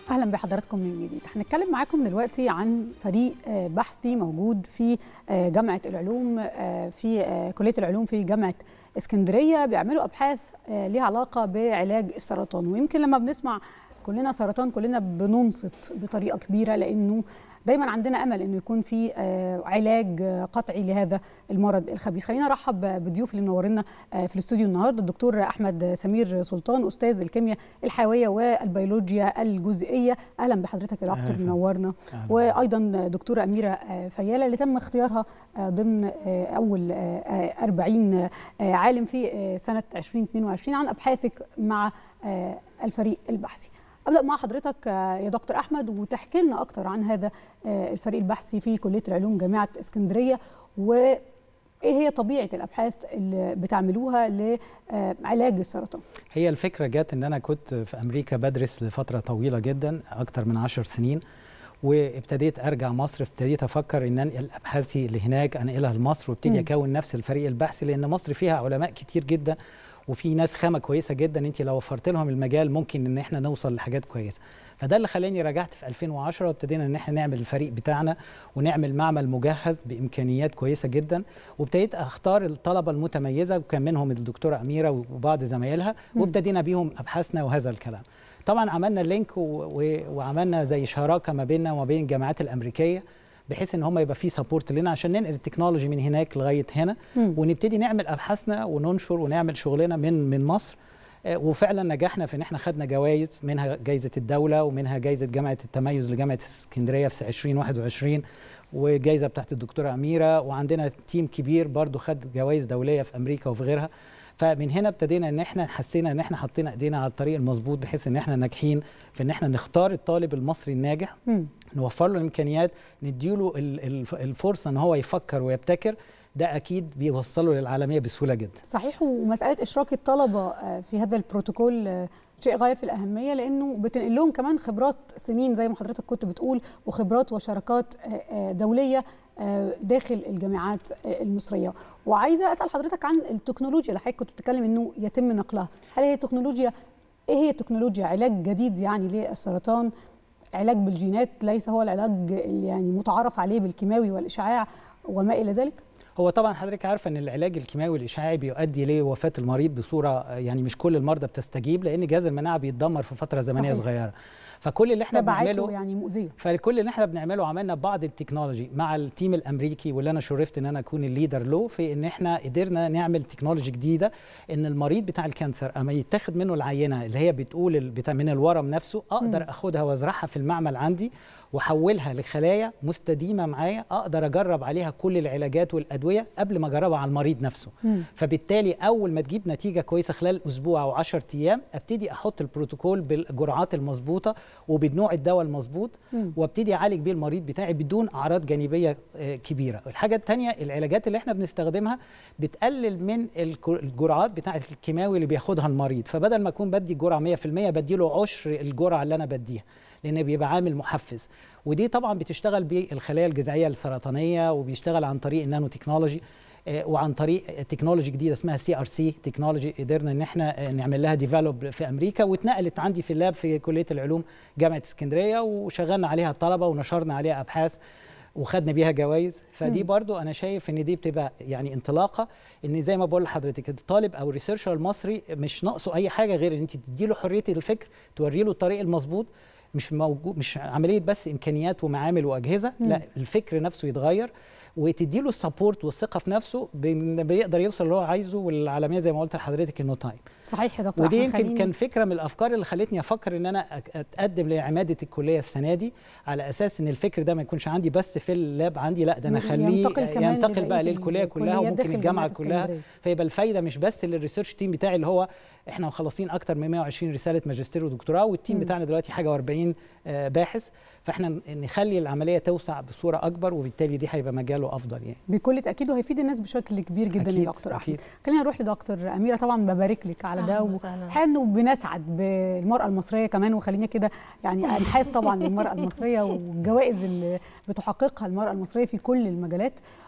اهلا بحضراتكم من جديد هنتكلم معاكم دلوقتي عن فريق بحثي موجود في جامعه العلوم في كليه العلوم في جامعه اسكندريه بيعملوا ابحاث ليها علاقه بعلاج السرطان ويمكن لما بنسمع كلنا سرطان كلنا بننصت بطريقه كبيره لانه دايما عندنا امل انه يكون في علاج قطعي لهذا المرض الخبيث خلينا نرحب بالضيوف اللي منورنا في الاستوديو النهارده الدكتور احمد سمير سلطان استاذ الكيمياء الحيويه والبيولوجيا الجزئيه اهلا بحضرتك يا دكتور منورنا وايضا دكتوره اميره فياله اللي تم اختيارها ضمن اول 40 عالم في سنه 2022 عن ابحاثك مع الفريق البحثي ابدا مع حضرتك يا دكتور احمد وتحكي لنا اكتر عن هذا الفريق البحثي في كليه العلوم جامعه اسكندريه وايه هي طبيعه الابحاث اللي بتعملوها لعلاج السرطان هي الفكره جت ان انا كنت في امريكا بدرس لفتره طويله جدا اكتر من عشر سنين وابتديت ارجع مصر ابتديت افكر ان انقل ابحاثي اللي هناك انقلها لمصر وابتدي اكون نفس الفريق البحثي لان مصر فيها علماء كتير جدا وفي ناس خامه كويسه جدا انت لو وفرت لهم المجال ممكن ان احنا نوصل لحاجات كويسه فده اللي خلاني رجعت في 2010 وابتدينا ان احنا نعمل الفريق بتاعنا ونعمل معمل مجهز بامكانيات كويسه جدا وابتديت اختار الطلبه المتميزه وكان منهم الدكتوره اميره وبعض زمايلها وابتدينا بيهم ابحاثنا وهذا الكلام طبعا عملنا لينك وعملنا زي شراكه ما بيننا وما بين الجامعات الامريكيه بحيث ان هم يبقى في سبورت لنا عشان ننقل التكنولوجي من هناك لغايه هنا م. ونبتدي نعمل ابحاثنا وننشر ونعمل شغلنا من من مصر وفعلا نجحنا في ان احنا خدنا جوائز منها جائزه الدوله ومنها جائزه جامعه التميز لجامعه اسكندريه في 2021 وجائزه بتاعت الدكتوره اميره وعندنا تيم كبير برضو خد جوائز دوليه في امريكا وفي غيرها فمن هنا ابتدينا ان احنا حسينا ان احنا حطينا ايدينا على الطريق المظبوط بحيث ان احنا ناجحين في ان احنا نختار الطالب المصري الناجح م. نوفر له الامكانيات نديله الفرصه ان هو يفكر ويبتكر ده اكيد بيوصله للعالميه بسهوله جدا صحيح ومساله اشراك الطلبه في هذا البروتوكول شيء غايه في الاهميه لانه بتنقل لهم كمان خبرات سنين زي ما حضرتك كنت بتقول وخبرات وشراكات دوليه داخل الجامعات المصريه وعايزه اسال حضرتك عن التكنولوجيا اللي حضرتك كنت بتتكلم انه يتم نقلها هل هي تكنولوجيا ايه هي تكنولوجيا علاج جديد يعني للسرطان علاج بالجينات ليس هو العلاج اللي يعني متعارف عليه بالكيماوي والاشعاع وما الى ذلك هو طبعا حضرتك عارفه ان العلاج الكيماوي والاشعاعي بيؤدي لوفاه المريض بصوره يعني مش كل المرضى بتستجيب لان جهاز المناعه بيتدمر في فتره زمنيه صحيح. صغيره فكل اللي احنا بنعمله يعني مؤذيه فكل اللي احنا بنعمله عملنا بعض التكنولوجي مع التيم الامريكي واللي انا شرفت ان انا اكون الليدر له في ان احنا قدرنا نعمل تكنولوجي جديده ان المريض بتاع الكانسر اما يتاخد منه العينه اللي هي بتقول بتاع من الورم نفسه اقدر م. اخدها وازرعها في المعمل عندي واحولها لخلايا مستديمه معايا اقدر اجرب عليها كل العلاجات والادويه قبل ما اجربها على المريض نفسه م. فبالتالي اول ما تجيب نتيجه كويسه خلال اسبوع او 10 ايام ابتدي احط البروتوكول بالجرعات المظبوطه وبنوع الدواء المظبوط وابتدي اعالج بيه المريض بتاعي بدون اعراض جانبيه كبيره الحاجه الثانيه العلاجات اللي احنا بنستخدمها بتقلل من الجرعات بتاعه الكيماوي اللي بياخدها المريض فبدل ما اكون بدي جرعه 100% بدي له عشر الجرعه اللي انا بديها لان بيبقى عامل محفز ودي طبعا بتشتغل بالخلايا الجذعيه السرطانيه وبيشتغل عن طريق النانو تكنولوجي وعن طريق تكنولوجي جديده اسمها سي ار سي تكنولوجي قدرنا ان احنا نعمل لها ديفلوب في امريكا واتنقلت عندي في اللاب في كليه العلوم جامعه اسكندريه وشغلنا عليها الطلبه ونشرنا عليها ابحاث وخدنا بيها جوائز فدي برضو انا شايف ان دي بتبقى يعني انطلاقه ان زي ما بقول لحضرتك الطالب او الريسيرشر المصري مش ناقصه اي حاجه غير ان انت تديله حريه الفكر توري له الطريق المظبوط مش موجود مش عمليه بس امكانيات ومعامل واجهزه مم. لا الفكر نفسه يتغير وتدي له السبورت والثقه في نفسه بيقدر يوصل اللي هو عايزه والعالميه زي ما قلت لحضرتك انه تايم صحيح يا دكتور ودي يمكن خليني... كان فكره من الافكار اللي خلتني افكر ان انا اتقدم لعماده الكليه السنه دي على اساس ان الفكر ده ما يكونش عندي بس في اللاب عندي لا ده انا اخليه ينتقل, ينتقل بقى للكليه كلها وممكن الجامعه كلها فيبقى الفايده مش بس للريسيرش تيم بتاعي اللي هو احنا مخلصين اكتر من 120 رساله ماجستير ودكتوراه والتيم م. بتاعنا دلوقتي حاجه و40 باحث فاحنا نخلي العمليه توسع بصوره اكبر وبالتالي دي هيبقى مجاله افضل يعني بكل تاكيد وهيفيد الناس بشكل كبير جدا يا دكتور احمد خلينا نروح لدكتور اميره طبعا ببارك لك على ده وحان وبنسعد بالمراه المصريه كمان وخلينا كده يعني انحاز طبعا للمراه المصريه والجوائز اللي بتحققها المراه المصريه في كل المجالات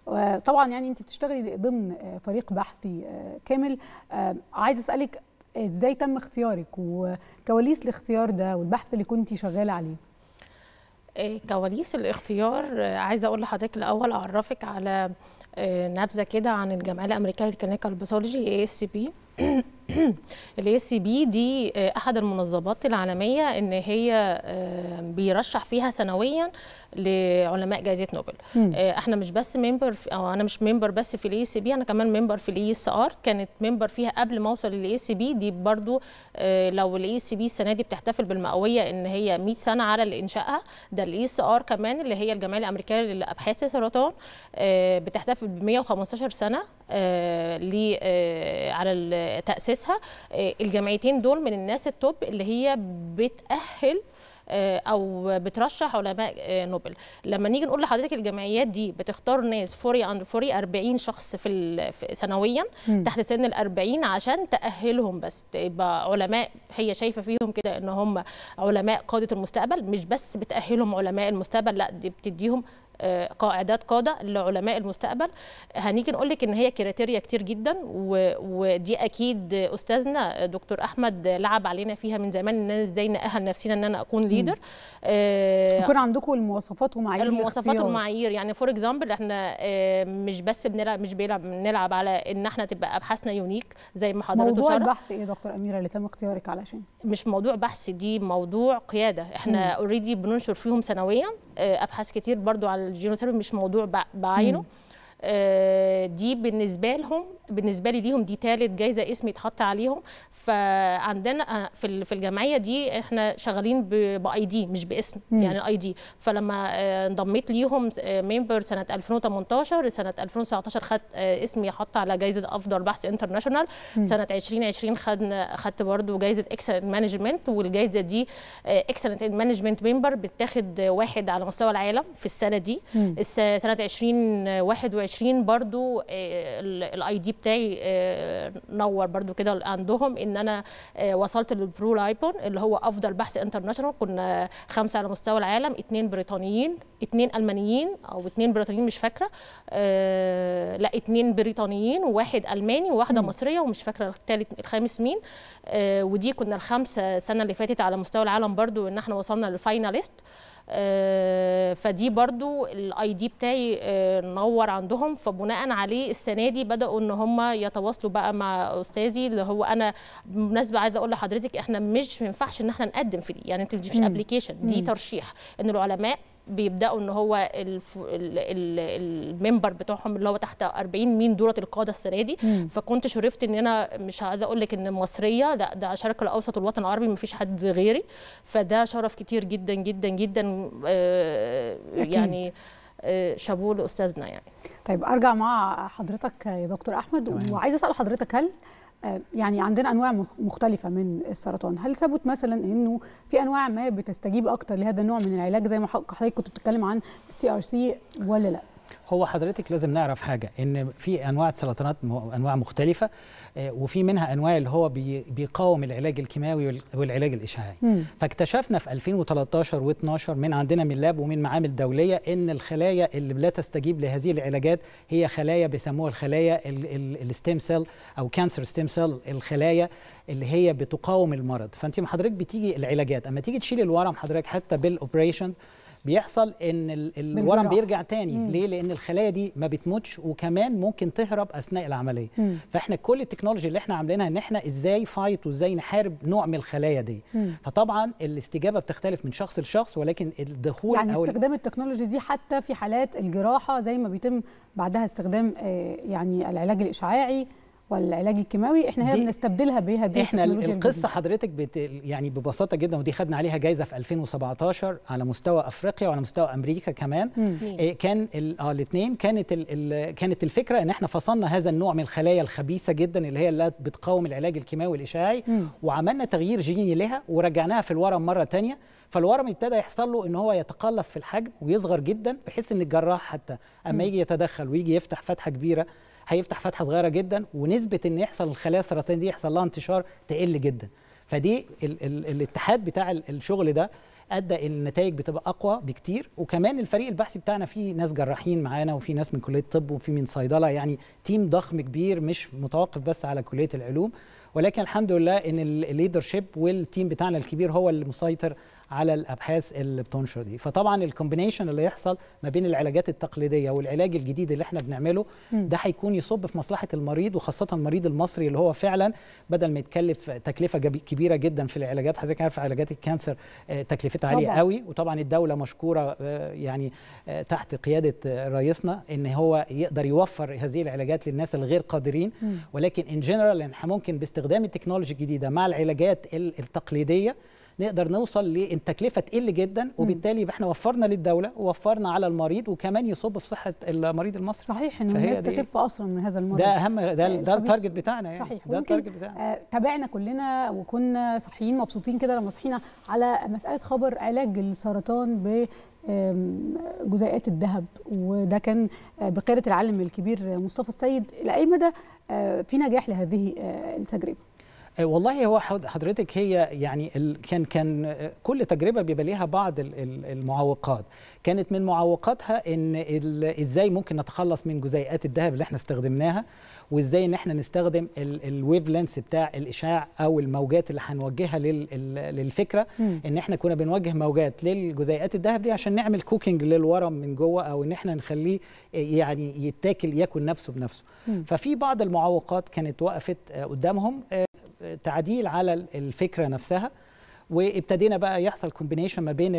طبعا يعني انت بتشتغلي ضمن فريق بحثي كامل عايز اسالك ازاي تم اختيارك وكواليس الاختيار ده والبحث اللي كنت شغاله عليه كواليس الاختيار عايزه اقول لحضرتك الاول اعرفك على نبذه كده عن الجمعيه الامريكيه للكلينيكال باثولوجي اي اس بي الاي اس بي دي احد المنظمات العالميه ان هي بيرشح فيها سنويا لعلماء جائزه نوبل مم. احنا مش بس ممبر او انا مش ممبر بس في الاي اس بي انا كمان ممبر في الاي اس ار كانت ممبر فيها قبل ما اوصل للاي اس بي دي برضو لو الاي اس بي السنه دي بتحتفل بالمئويه ان هي 100 سنه على انشائها ده الاي اس ار كمان اللي هي الجمعيه الامريكيه لابحاث السرطان بتحتفل ب 115 سنه على تاسيسها الجمعيتين دول من الناس التوب اللي هي بتاهل او بترشح علماء نوبل لما نيجي نقول لحضرتك الجمعيات دي بتختار ناس فوري عند فوري 40 شخص في سنويا م. تحت سن ال 40 عشان تاهلهم بس يبقى علماء هي شايفه فيهم كده ان هم علماء قاده المستقبل مش بس بتاهلهم علماء المستقبل لا دي بتديهم قاعدات قاده لعلماء المستقبل هنيجي نقول لك ان هي كريتيريا كتير جدا ودي اكيد استاذنا دكتور احمد لعب علينا فيها من زمان ان ازاي ناهل نفسنا ان انا اكون ليدر آه يكون عندكم المواصفات ومعايير المواصفات والمعايير يعني فور اكزامبل احنا آه مش بس بنلعب مش بنلعب بنلعب على ان احنا تبقى ابحاثنا يونيك زي ما حضرتك موضوع شرح. البحث ايه دكتور اميره اللي تم اختيارك علشان مش موضوع بحث دي موضوع قياده احنا اوريدي بننشر فيهم سنويا آه ابحاث كتير برضو على الجينوثيرابي مش موضوع بعينه آه دي بالنسبه لهم بالنسبه لي ليهم دي ثالث جايزه اسمي اتحط عليهم فعندنا في في الجمعيه دي احنا شغالين باي دي مش باسم مم. يعني اي دي فلما انضميت ليهم ممبر سنه 2018 سنه 2019 خدت اسمي حط على جائزه افضل بحث انترناشونال سنه 2020 خدنا خدت برضو جائزه اكسلنت مانجمنت والجائزه دي اكسلنت مانجمنت ممبر بتاخد واحد على مستوى العالم في السنه دي مم. سنه 2021 برضو الاي دي بتاعي نور برضو كده عندهم ان انا وصلت للبرو لايبون اللي هو افضل بحث انترناشونال كنا خمسه على مستوى العالم اثنين بريطانيين اثنين المانيين او اثنين بريطانيين مش فاكره أه لا اثنين بريطانيين وواحد الماني وواحده م. مصريه ومش فاكره الثالث الخامس مين أه ودي كنا الخمسه السنه اللي فاتت على مستوى العالم برضو ان احنا وصلنا للفايناليست آه فدي برضو الاي دي بتاعي آه نور عندهم فبناء عليه السنه دي بداوا ان هم يتواصلوا بقى مع استاذي اللي هو انا بالمناسبه عايزه اقول لحضرتك احنا مش ما ينفعش ان احنا نقدم في دي يعني انت مش ابلكيشن دي ترشيح ان العلماء بيبداوا ان هو الف... ال... ال... الممبر بتوعهم اللي هو تحت 40 مين دوره القاده السنه دي مم. فكنت شرفت ان انا مش عايزه اقول لك ان مصريه لا ده الشرق الاوسط والوطن العربي ما فيش حد غيري فده شرف كتير جدا جدا جدا آه يعني آه شابوه لاستاذنا يعني طيب ارجع مع حضرتك يا دكتور احمد وعايزه اسال حضرتك هل يعني عندنا انواع مختلفه من السرطان هل ثبت مثلا انه في انواع ما بتستجيب اكتر لهذا النوع من العلاج زي ما حضرتك كنت بتتكلم عن السي ار سي ولا لا هو حضرتك لازم نعرف حاجه ان في انواع السرطانات انواع مختلفه وفي منها انواع اللي هو بيقاوم العلاج الكيماوي والعلاج الاشعاعي مم. فاكتشفنا في 2013 و12 من عندنا من لاب ومن معامل دوليه ان الخلايا اللي لا تستجيب لهذه العلاجات هي خلايا بيسموها الخلايا الستيم سيل او كانسر ستيم سيل الخلايا اللي هي بتقاوم المرض فانت حضرتك بتيجي العلاجات اما تيجي تشيل الورم حضرتك حتى بالاوبريشن بيحصل ان الورم بيرجع تاني مم. ليه لان الخلايا دي ما بتموتش وكمان ممكن تهرب اثناء العمليه مم. فاحنا كل التكنولوجي اللي احنا عاملينها ان احنا ازاي فايت وازاي نحارب نوع من الخلايا دي مم. فطبعا الاستجابه بتختلف من شخص لشخص ولكن الدخول يعني أو استخدام التكنولوجي دي حتى في حالات الجراحه زي ما بيتم بعدها استخدام يعني العلاج الاشعاعي والعلاج الكيماوي احنا هنا بنستبدلها بهذه احنا القصه حضرتك بت يعني ببساطه جدا ودي خدنا عليها جائزه في 2017 على مستوى افريقيا وعلى مستوى امريكا كمان إيه كان اه الاثنين كانت ال ال كانت الفكره ان احنا فصلنا هذا النوع من الخلايا الخبيثه جدا اللي هي اللي بتقاوم العلاج الكيماوي والاشعاعي مم. وعملنا تغيير جيني لها ورجعناها في الورم مره ثانيه فالورم ابتدى يحصل له ان هو يتقلص في الحجم ويصغر جدا بحيث ان الجراح حتى اما يجي يتدخل ويجي يفتح فتحه كبيره هيفتح فتحه صغيره جدا ونسبه ان يحصل الخلايا السرطانيه دي يحصل لها انتشار تقل جدا فدي ال ال الاتحاد بتاع الشغل ده ادى النتائج بتبقى اقوى بكتير وكمان الفريق البحثي بتاعنا فيه ناس جراحين معانا وفي ناس من كليه الطب وفي من صيدله يعني تيم ضخم كبير مش متوقف بس على كليه العلوم ولكن الحمد لله ان الليدرشيب والتيم بتاعنا الكبير هو اللي مسيطر على الابحاث اللي بتنشر دي فطبعا الكومبينيشن اللي يحصل ما بين العلاجات التقليديه والعلاج الجديد اللي احنا بنعمله م. ده هيكون يصب في مصلحه المريض وخاصه المريض المصري اللي هو فعلا بدل ما يتكلف تكلفه كبيره جدا في العلاجات حضرتك عارف علاجات الكانسر تكلفتها عاليه قوي وطبعا الدوله مشكوره يعني تحت قياده رئيسنا ان هو يقدر يوفر هذه العلاجات للناس الغير قادرين م. ولكن ان جنرال احنا ممكن باستخدام التكنولوجيا الجديده مع العلاجات التقليديه نقدر نوصل للتكلفه تقل جدا وبالتالي يبقى احنا وفرنا للدوله ووفرنا على المريض وكمان يصب في صحه المريض المصري صحيح ان الناس تخف اصلا من هذا المرض ده اهم ده, ده التارجت بتاعنا يعني صحيح ده التارجت بتاعنا آه تابعنا كلنا وكنا صحيين مبسوطين كده لما صحينا على مساله خبر علاج السرطان ب جزيئات الذهب وده كان بقياده العالم الكبير مصطفى السيد الى اي مدى في نجاح لهذه التجربه والله هو حضرتك هي يعني كان كان كل تجربه بيبقى ليها بعض المعوقات كانت من معوقاتها ان ازاي ممكن نتخلص من جزيئات الذهب اللي احنا استخدمناها وازاي ان احنا نستخدم الويف لينس بتاع الاشعاع او الموجات اللي هنوجهها للفكره م. ان احنا كنا بنوجه موجات للجزيئات الذهب دي عشان نعمل كوكينج للورم من جوه او ان احنا نخليه يعني يتاكل ياكل نفسه بنفسه م. ففي بعض المعوقات كانت وقفت قدامهم تعديل على الفكره نفسها وابتدينا بقى يحصل كومبينيشن ما بين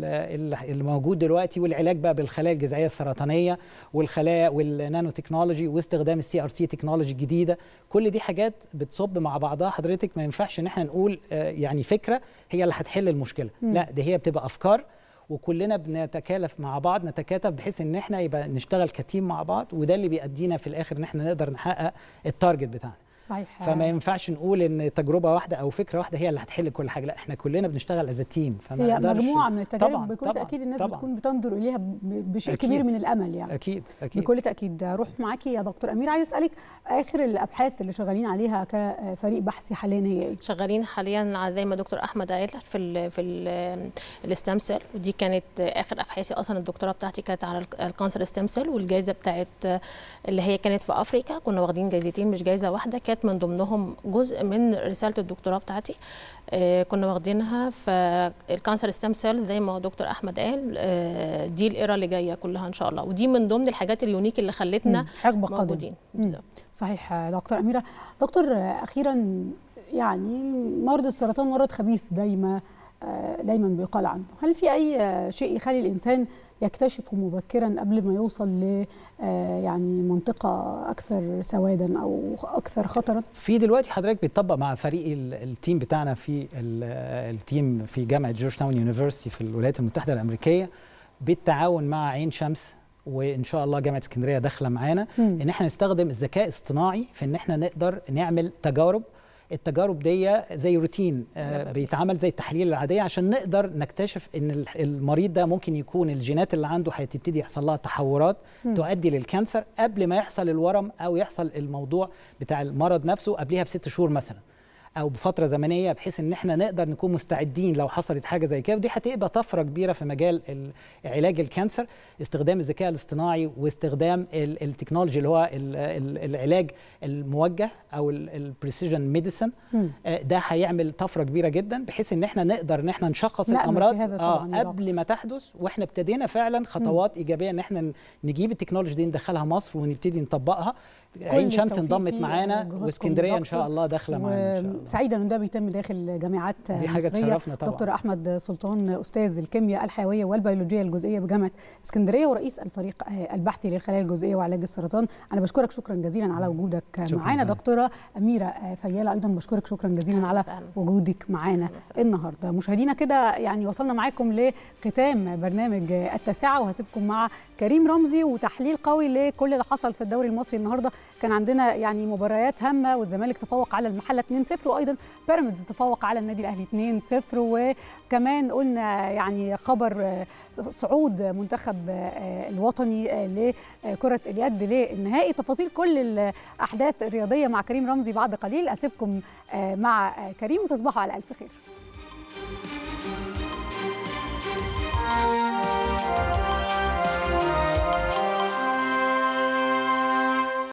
الموجود دلوقتي والعلاج بقى بالخلايا الجذعيه السرطانيه والخلايا والنانو تكنولوجي واستخدام السي ار تي تكنولوجي الجديده كل دي حاجات بتصب مع بعضها حضرتك ما ينفعش ان احنا نقول يعني فكره هي اللي هتحل المشكله م. لا دي هي بتبقى افكار وكلنا بنتكالف مع بعض نتكاتف بحيث ان احنا يبقى نشتغل كتيم مع بعض وده اللي بيأدينا في الاخر ان احنا نقدر نحقق التارجت بتاعنا صحيح فما ينفعش نقول ان تجربه واحده او فكره واحده هي اللي هتحل كل حاجه لا احنا كلنا بنشتغل از تيم هي مجموعه من التجارب طبعًا بكل تاكيد الناس طبعًا بتكون بتنظر اليها بشيء أكيد كبير من الامل يعني اكيد اكيد بكل تاكيد اروح معاكي يا دكتور امير عايز اسالك اخر الابحاث اللي شغالين عليها كفريق بحثي حاليا هي ايه شغالين حاليا زي ما دكتور احمد قال في ال في الاستام سيل ودي كانت اخر ابحاثي اصلا الدكتوراه بتاعتي كانت على الكانسر ستيم سيل والجائزه بتاعت اللي هي كانت في افريكا كنا واخدين جايزتين مش جايزه واحده كانت من ضمنهم جزء من رساله الدكتوراه بتاعتي آه كنا واخدينها فالكانسر ستيم سيل زي ما دكتور احمد قال آه دي الايرا اللي جايه كلها ان شاء الله ودي من ضمن الحاجات اليونيك اللي خلتنا حقبه موجودين صحيح دكتور اميره دكتور اخيرا يعني مرض السرطان مرض خبيث دايما دايما بيقال عنه هل في اي شيء يخلي الانسان يكتشفه مبكرا قبل ما يوصل ل يعني منطقه اكثر سوادا او اكثر خطرا في دلوقتي حضرتك بيطبق مع فريق التيم بتاعنا في التيم في جامعه جورج تاون يونيفرسيتي في الولايات المتحده الامريكيه بالتعاون مع عين شمس وان شاء الله جامعه اسكندريه داخله معانا ان احنا نستخدم الذكاء الاصطناعي في ان احنا نقدر نعمل تجارب التجارب دي زي روتين آه بيتعمل زي التحاليل العاديه عشان نقدر نكتشف ان المريض ده ممكن يكون الجينات اللي عنده هتبتدي يحصل لها تحورات م. تؤدي للكانسر قبل ما يحصل الورم او يحصل الموضوع بتاع المرض نفسه قبلها بست شهور مثلا او بفتره زمنيه بحيث ان احنا نقدر نكون مستعدين لو حصلت حاجه زي كده ودي هتبقى طفره كبيره في مجال علاج الكانسر استخدام الذكاء الاصطناعي واستخدام التكنولوجي اللي هو العلاج الموجه او البريسيجن ميديسن ده هيعمل طفره كبيره جدا بحيث ان احنا نقدر ان احنا نشخص الامراض آه قبل ما تحدث واحنا ابتدينا فعلا خطوات م. ايجابيه ان احنا نجيب التكنولوجي دي ندخلها مصر ونبتدي نطبقها عين شمس انضمت معانا واسكندريه ان شاء الله داخله معانا ان شاء الله سعيده ان ده بيتم داخل جامعات دي حاجه تشرفنا طبعا دكتور احمد سلطان استاذ الكيمياء الحيويه والبيولوجيه الجزئيه بجامعه اسكندريه ورئيس الفريق البحثي للخلايا الجزئيه وعلاج السرطان انا بشكرك شكرا جزيلا على وجودك معانا دكتوره اميره فياله ايضا بشكرك شكرا جزيلا على وجودك معانا النهارده مشاهدينا كده يعني وصلنا معاكم لختام برنامج التاسعه وهسيبكم مع كريم رمزي وتحليل قوي لكل اللي حصل في الدوري المصري النهارده كان عندنا يعني مباريات هامه والزمالك تفوق على المحله 2-0 وايضا بيراميدز تفوق على النادي الاهلي 2-0 وكمان قلنا يعني خبر صعود منتخب الوطني لكره اليد للنهائي تفاصيل كل الاحداث الرياضيه مع كريم رمزي بعد قليل اسيبكم مع كريم وتصبحوا على الف خير